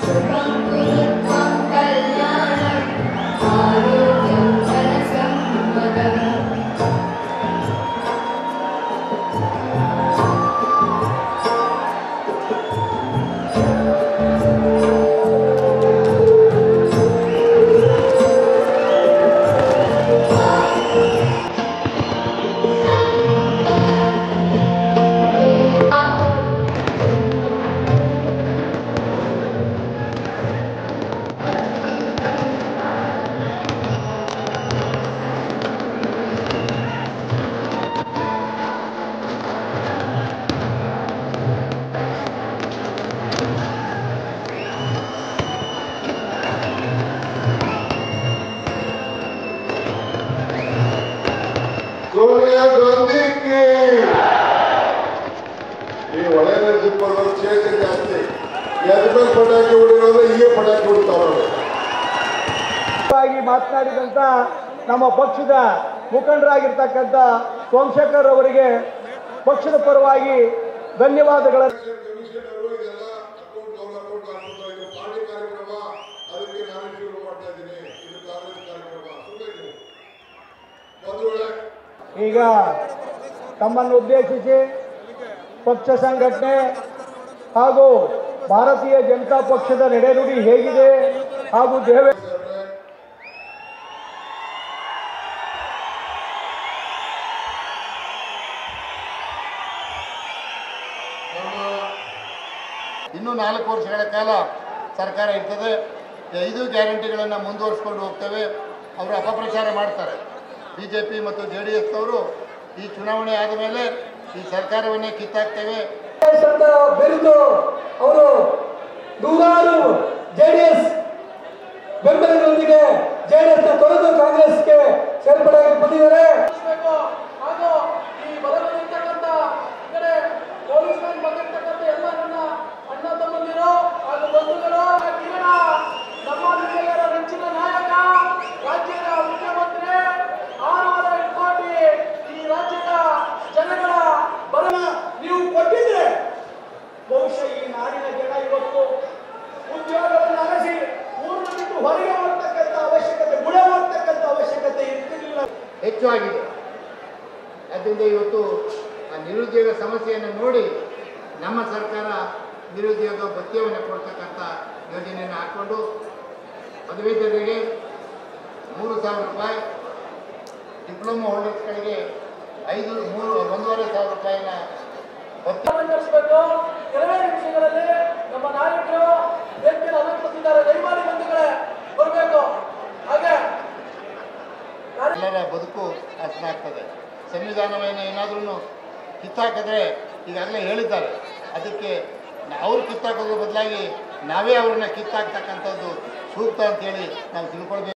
ಸೋನಿಯಾ ಗಾಂಧಿಗೆ ಈ ಒಳ್ಳೆ ನರಸಿಂಹರು ಚೇತ ಜಾಸ್ತಿ ಎದ್ಮೇಲೆ ಪಟಾಕಿ ಹೊಡಿರೋದು ಹೀಗೆ ಪಟಾಕಿ ಹೊಡಿತಾವ್ರೆ ಆಗಿ ಮಾತನಾಡಿದಂತ ನಮ್ಮ ಪಕ್ಷದ ಮುಖಂಡರಾಗಿರ್ತಕ್ಕಂಥ ಸೋಮಶೇಖರ್ ಅವರಿಗೆ ಪಕ್ಷದ ಪರವಾಗಿ ಧನ್ಯವಾದಗಳನ್ನು ಕಮಿಷನ್ ಅವರು ಇದೆಲ್ಲ ಅಕೌಂಟ್ ಅವ್ರ ಅಕೌಂಟ್ ಹಾಕ್ಬಿಡ್ತಾರೆ ಇದು ಪಾರ್ಟಿ ಕಾರ್ಯಕ್ರಮ ಅದಕ್ಕೆ ನಾನು ಶುರು ಮಾಡ್ತಾ ಇದ್ದೀನಿ ಇದು ಕಾಂಗ್ರೆಸ್ ಕಾರ್ಯಕ್ರಮ ಸುಮ್ಮನೆ ಬಂಧುಗಳೇ ಈಗ ತಮ್ಮನ್ನು ಉದ್ದೇಶಿಸಿ ಪಕ್ಷ ಸಂಘಟನೆ ಹಾಗೂ ಭಾರತೀಯ ಜನತಾ ಪಕ್ಷದ ನಡೆನುಡಿ ಹೇಗಿದೆ ಹಾಗೂ ದೇವೇ ಸಾಹೇಬ್ರೆ, ನಮ್ಮ ಇನ್ನೂ ನಾಲ್ಕು ವರ್ಷಗಳ ಕಾಲ ಸರ್ಕಾರ ಇರ್ತದೆ ಈ ಐದು ಗ್ಯಾರಂಟಿಗಳನ್ನು ಮುಂದುವರಿಸ್ಕೊಂಡು ಹೋಗ್ತೇವೆ ಅವರು ಅಪಪ್ರಚಾರ ಮಾಡ್ತಾರೆ ಬಿ ಜೆ ಪಿ ಮತ್ತು ಜೆ ಡಿ ಎಸ್ನವರು ಈ ಚುನಾವಣೆ ಆದ ಮೇಲೆ ಈ ಸರ್ಕಾರವನ್ನೇ ಕಿತ್ತಾಕ್ತೇವೆ ಅಂತ ಬೆರೆತು ಅವರು ನೂರಾರು ಜೆಡಿಎಸ್ ಬೆಂಬಲಿಗರೊಂದಿಗೆ ಜೆಡಿಎಸ್ ತೊರೆದು ಕಾಂಗ್ರೆಸ್ಗೆ ಸೇರ್ಪಡೆಯಾಗಿ ಬಂದಿದ್ದಾರೆ ಹಾಗೂ ಈ ಬಲವಿರ್ತಕ್ಕಂಥ ಈ ಕಡೆ ಪೊಲೀಸ್ ಮ್ಯಾನ್ ಬಂದಿರ್ತಕ್ಕಂಥ ಎಲ್ಲ ನನ್ನ ಅಣ್ಣ ತಮ್ಮಂದಿರು ಹಾಗೂ ಬಂಧುಗಳು ಕಿರಣ ನಮ್ಮ ನಿಮ್ಮೆಲ್ಲರ ನೆಚ್ಚಿನ ನಾಯಕ ರಾಜ್ಯದ ಮುಖ್ಯಮಂತ್ರಿ ಆರೂವರೆ ಕೋಟಿ ಈ ರಾಜ್ಯದ ಜನಗಳ ಬಲ ನೀವು ಕೊಟ್ಟಿದ್ರೆ ಬಹುಶಃ ಈ ನಾಡಿನ ಜನ ಇವತ್ತು ಉದ್ಯೋಗವನ್ನು ಅರಸಿ ಊರನ್ನು ಬಿಟ್ಟು ಹೊರಗೆ ಹೋಗ್ತಕ್ಕಂಥ ಅವಶ್ಯಕತೆ ಗುಳೆ ಹೋಗ್ತಕ್ಕಂಥ ಅವಶ್ಯಕತೆ ಇರ್ತಿರ್ಲಿಲ್ಲ ಹೆಚ್ಚು ಆಗಿದೆ ಆದ್ದರಿಂದ ಇವತ್ತು ಆ ನಿರುದ್ಯೋಗ ಸಮಸ್ಯೆಯನ್ನು ನೋಡಿ ನಮ್ಮ ಸರ್ಕಾರ ನಿರುದ್ಯೋಗ ಭತ್ಯವನ್ನು ಕೊಡ್ತಕ್ಕಂಥ ಯೋಜನೆಯನ್ನು ಹಾಕ್ಕೊಂಡು ಪದವೀಧರರಿಗೆ ಮೂರು ಸಾವಿರ ರೂಪಾಯಿ ಡಿಪ್ಲೊಮಾ ಹೋಲ್ಡರ್ಸ್ಗಳಿಗೆ ಐದು ಮೂರು ಒಂದೂವರೆ ಸಾವಿರ ರೂಪಾಯಿನ ಭತ್ಯೆ ನಡೆಸಬೇಕು ಕೆಲವೇ ನಿಮಿಷಗಳಲ್ಲಿ ನಮ್ಮ ನಾಯಕರು ವೇದಿಕೆಯನ್ನು ಅಲಂಕರಿಸಿದ್ದಾರೆ ದಯಮಾಡಿ ಬಂಧುಗಳೇ ಬರಬೇಕು ಹಾಗೆ ಎಲ್ಲರ ಬದುಕು ಹಸನಾಗ್ತದೆ ಸಂವಿಧಾನವನ್ನು ಏನಾದ್ರೂ ಕಿತ್ತಾಕಿದ್ರೆ ಈಗಾಗಲೇ ಹೇಳಿದ್ದಾರೆ ಅದಕ್ಕೆ ಅವ್ರು ಕಿತ್ತಾಕೋದ್ರ ಬದಲಾಗಿ ನಾವೇ ಅವ್ರನ್ನ ಕಿತ್ತಾಕ್ತಕ್ಕಂಥದ್ದು ಸೂಕ್ತ ಅಂತೇಳಿ ನಾವು ತಿಳ್ಕೊಳ್ಬೇಕು